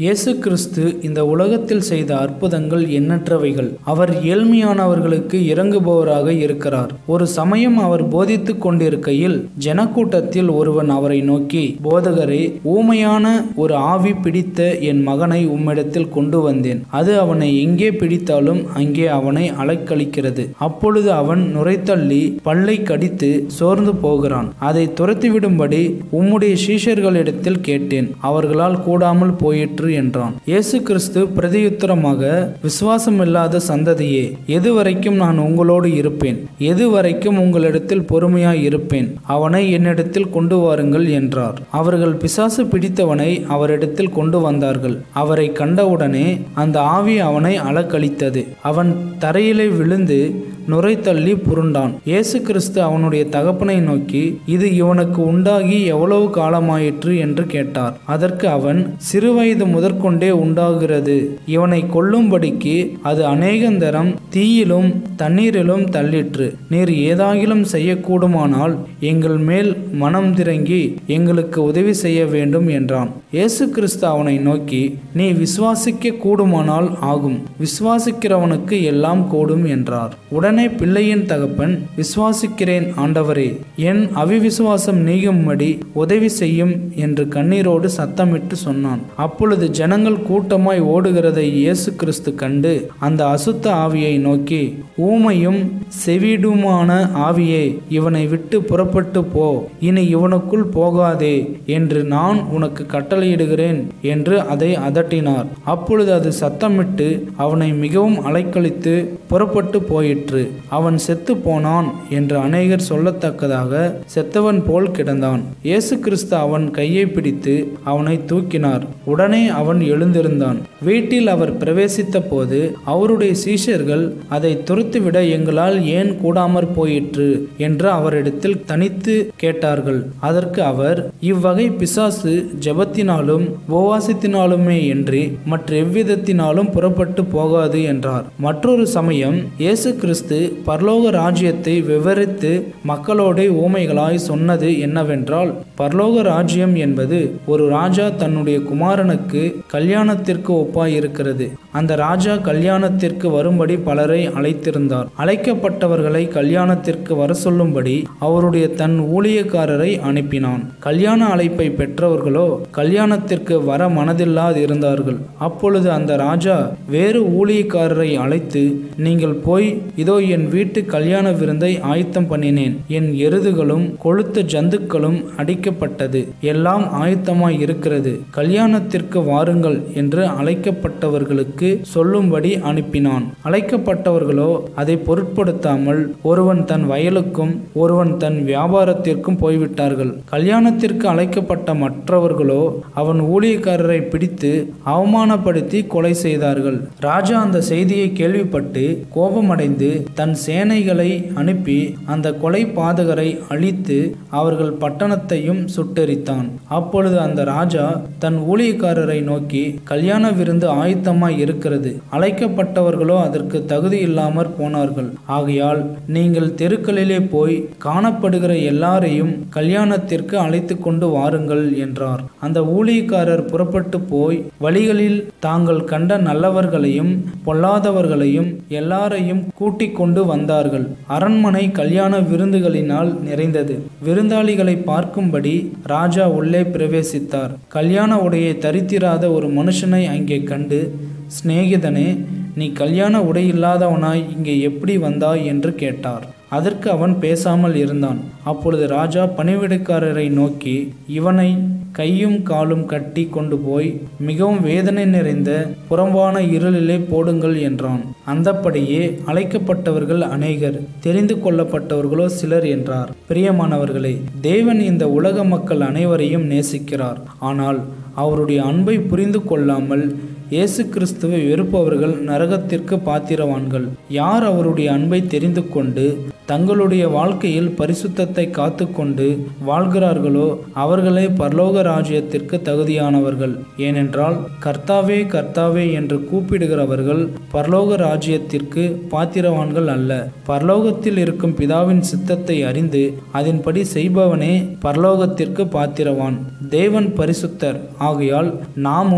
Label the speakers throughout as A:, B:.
A: இயேசு கிறிஸ்து இந்த உலகத்தில் செய்த அற்புதங்கள் எண்ணற்றவைகள் அவர் ஏழ்மையானவர்களுக்கு இறங்குபவராக இருக்கிறார் ஒரு சமயம் அவர் போதித்துக் கொண்டிருக்கையில் ஜனக்கூட்டத்தில் ஒருவன் அவரை நோக்கி போதகரே ஊமையான ஒரு ஆவி பிடித்த என் மகனை உம்மிடத்தில் கொண்டு வந்தேன் அது அவனை எங்கே பிடித்தாலும் அங்கே அவனை அலைக்கழிக்கிறது அப்பொழுது அவன் நுரைத்தள்ளி பல்லை கடித்து சோர்ந்து போகிறான் அதை துரத்திவிடும்படி உம்முடைய சீஷர்களிடத்தில் கேட்டேன் அவர்களால் கூடாமல் போயிற்று என்றான் இயேசு கிறிஸ்து பிரதியுத்தரமாக விசுவாசமில்லாத சந்ததியே எதுவரைக்கும் நான் உங்களோடு இருப்பேன் எதுவரைக்கும் உங்களிடத்தில் பொறுமையாய் இருப்பேன் அவனை என்னிடத்தில் கொண்டு வாருங்கள் என்றார் அவர்கள் பிசாசு பிடித்தவனை அவரிடத்தில் கொண்டு வந்தார்கள் அவரை கண்டவுடனே அந்த ஆவி அவனை அலக்களித்தது அவன் தரையிலே விழுந்து நுரை தள்ளி புருண்டான் இயேசு கிறிஸ்து அவனுடைய தகப்பனை நோக்கி இது இவனுக்கு உண்டாகி எவ்வளவு காலமாயிற்று என்று கேட்டார் அதற்கு அவன் சிறுவயது முதற்கொண்டே உண்டாகிறது இவனை கொல்லும்படிக்கு அது அநேகந்தரம் தீயிலும் தண்ணீரிலும் தள்ளிற்று நீர் ஏதாகிலும் செய்யக்கூடுமானால் எங்கள் மேல் மனம் திறங்கி எங்களுக்கு உதவி செய்ய வேண்டும் என்றான் இயேசு கிறிஸ்து அவனை நோக்கி நீ விசுவாசிக்க கூடுமானால் ஆகும் விசுவாசிக்கிறவனுக்கு எல்லாம் கூடும் என்றார் உடனே பிள்ளையின் தகப்பன் விசுவாசிக்கிறேன் ஆண்டவரே என் அவிவிசுவாசம் நீங்கும்படி உதவி செய்யும் என்று கண்ணீரோடு சத்தமிட்டு சொன்னான் அப்பொழுது ஜனங்கள் கூட்டமாய் ஓடுகிறதை இயேசு கிறிஸ்து கண்டு அந்த அசுத்த ஆவியை நோக்கி ஊமையும் செவிடுமான ஆவியே இவனை விட்டு புறப்பட்டு போ இனி இவனுக்குள் போகாதே என்று நான் உனக்கு கட்டளையிடுகிறேன் என்று அதை அதட்டினார் அப்பொழுது அது சத்தமிட்டு அவனை மிகவும் அலைக்கழித்து புறப்பட்டு போயிற்று அவன் செத்து போனான் என்று அநேகர் சொல்லத்தக்கதாக செத்தவன் போல் கிடந்தான் இயேசு கிறிஸ்து அவன் கையை பிடித்து அவனை தூக்கினார் உடனே அவன் எழுந்திருந்தான் வீட்டில் அவர் பிரவேசித்த போது அவருடைய சீஷர்கள் அதை துரத்துவிட எங்களால் ஏன் கூடாமற் போயிற்று என்று அவரிடத்தில் தனித்து கேட்டார்கள் அதற்கு அவர் இவ்வகை பிசாசு ஜெபத்தினாலும் உபவாசத்தினாலுமே என்று மற்ற எவ்விதத்தினாலும் புறப்பட்டு போகாது என்றார் மற்றொரு சமயம் இயேசு கிறிஸ்து பரலோக ராஜ்யத்தை விவரித்து மக்களோட ஊமைகளாய் சொன்னது என்னவென்றால் பரலோக ராஜ்யம் என்பது ஒரு ராஜா தன்னுடைய குமாரனுக்கு கல்யாணத்திற்கு ஒப்பாய் இருக்கிறது அந்த ராஜா கல்யாணத்திற்கு வரும்படி பலரை அழைத்திருந்தார் அழைக்கப்பட்டவர்களை கல்யாணத்திற்கு வர சொல்லும்படி அவருடைய தன் ஊழியக்காரரை அனுப்பினான் கல்யாண அழைப்பை பெற்றவர்களோ கல்யாணத்திற்கு வர மனதில்லாது இருந்தார்கள் அப்பொழுது அந்த ராஜா வேறு ஊழியக்காரரை அழைத்து நீங்கள் போய் இதோ என் வீட்டு கல்யாண விருந்தை ஆயத்தம் பண்ணினேன் என் எருதுகளும் கொழுத்த ஜந்துக்களும் அடிக்கப்பட்டது எல்லாம் ஆயத்தமாய் இருக்கிறது கல்யாணத்திற்கு வாருங்கள் என்று அழைக்கப்பட்டவர்களுக்கு சொல்லும்படி அனுப்பினான் அழைக்கப்பட்டவர்களோ அதை பொருட்படுத்தாமல் ஒருவன் தன் வயலுக்கும் ஒருவன் தன் வியாபாரத்திற்கும் போய்விட்டார்கள் கல்யாணத்திற்கு அழைக்கப்பட்ட மற்றவர்களோ அவன் ஊழியக்காரரை பிடித்து அவமானப்படுத்தி கொலை செய்தார்கள் ராஜா அந்த செய்தியை கேள்விப்பட்டு கோபமடைந்து தன் சேனைகளை அனுப்பி அந்த கொலை பாதகரை அழித்து அவர்கள் பட்டணத்தையும் சுட்டெரித்தான் அப்பொழுது அந்த ராஜா தன் ஊழியக்காரரை நோக்கி கல்யாண விருந்து ஆயத்தமாய் இருக்கிறது அழைக்கப்பட்டவர்களோ அதற்கு தகுதி இல்லாமற் போனார்கள் ஆகையால் நீங்கள் தெருக்களிலே போய் காணப்படுகிற எல்லாரையும் கல்யாணத்திற்கு அழைத்து கொண்டு வாருங்கள் என்றார் அந்த ஊழியக்காரர் புறப்பட்டு போய் வழிகளில் தாங்கள் கண்ட நல்லவர்களையும் பொல்லாதவர்களையும் எல்லாரையும் கூட்டிக் கொண்டு வந்தார்கள் அரண்மனை கல்யாண விருந்துகளினால் நிறைந்தது விருந்தாளிகளை பார்க்கும்படி ராஜா உள்ளே பிரவேசித்தார் கல்யாண உடையை தரித்திராத ஒரு மனுஷனை அங்கே கண்டு சிநேகிதனே நீ கல்யாண உடையில்லாதவனாய் இங்கே எப்படி வந்தாய் என்று கேட்டார் அதற்கு அவன் பேசாமல் இருந்தான் அப்பொழுது ராஜா பணிவிடைக்காரரை நோக்கி இவனை கையும் காலும் கட்டி கொண்டு போய் மிகவும் வேதனை நிறைந்த புறம்பான இருளிலே போடுங்கள் என்றான் அந்தப்படியே அழைக்கப்பட்டவர்கள் அநேகர் தெரிந்து கொள்ளப்பட்டவர்களோ சிலர் என்றார் பிரியமானவர்களே தேவன் இந்த உலக மக்கள் அனைவரையும் நேசிக்கிறார் ஆனால் அவருடைய அன்பை புரிந்து கொள்ளாமல் இயேசு கிறிஸ்துவை வெறுப்பவர்கள் நரகத்திற்கு பாத்திரவான்கள் யார் அவருடைய அன்பை தெரிந்து கொண்டு தங்களுடைய வாழ்க்கையில் பரிசுத்தத்தை காத்துக்கொண்டு வாழ்கிறார்களோ அவர்களே பரலோக ராஜ்யத்திற்கு தகுதியானவர்கள் ஏனென்றால் கர்த்தாவே கர்த்தாவே என்று கூப்பிடுகிறவர்கள் பரலோக ராஜ்யத்திற்கு பாத்திரவான்கள் அல்ல பரலோகத்தில் இருக்கும் பிதாவின் சித்தத்தை அறிந்து அதன்படி செய்பவனே பரலோகத்திற்கு பாத்திரவான் தேவன் பரிசுத்தர் ஆகையால் நாமும்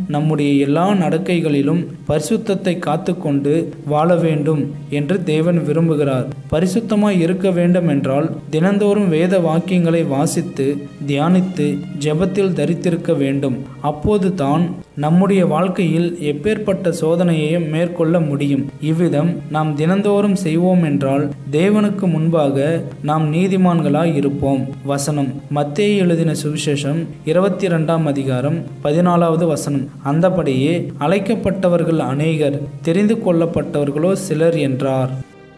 A: நம்முடைய எல்லா நடக்கைகளிலும் பரிசுத்தத்தை காத்துக்கொண்டு வாழ வேண்டும் என்று தேவன் விரும்புகிறார் பரிசுத்தமாய் இருக்க வேண்டும் என்றால் தினந்தோறும் வேத வாக்கியங்களை வாசித்து தியானித்து ஜெபத்தில் தரித்திருக்க வேண்டும் அப்போது தான் நம்முடைய வாழ்க்கையில் எப்பேற்பட்ட சோதனையையும் மேற்கொள்ள முடியும் இவ்விதம் நாம் தினந்தோறும் செய்வோம் என்றால் தேவனுக்கு முன்பாக நாம் நீதிமான்களாய் இருப்போம் வசனம் மத்தேயு எழுதின சுவிசேஷம் இருபத்தி ரெண்டாம் அதிகாரம் பதினாலாவது வசனம் அந்தபடியே அழைக்கப்பட்டவர்கள் அநேகர் தெரிந்து கொள்ளப்பட்டவர்களோ சிலர் என்றார்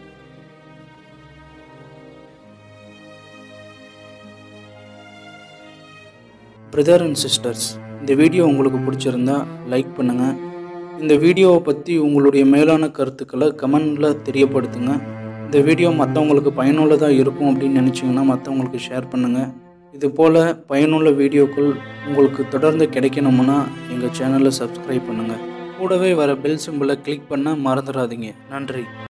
A: பிரதர் அண்ட் சிஸ்டர்ஸ் இந்த வீடியோ உங்களுக்கு பிடிச்சிருந்தா லைக் பண்ணுங்கள் இந்த வீடியோவை பற்றி உங்களுடைய மேலான கருத்துக்களை கமெண்டில் தெரியப்படுத்துங்க இந்த வீடியோ மற்றவங்களுக்கு பயனுள்ளதாக இருக்கும் அப்படின்னு நினச்சிங்கன்னா மற்றவங்களுக்கு ஷேர் பண்ணுங்கள் இது போல் பயனுள்ள வீடியோக்கள் உங்களுக்கு தொடர்ந்து கிடைக்கணும்னா எங்கள் சேனலை சப்ஸ்கிரைப் பண்ணுங்கள் கூடவே வர பெல் சிம்பிளை கிளிக் பண்ண மறந்துடாதீங்க நன்றி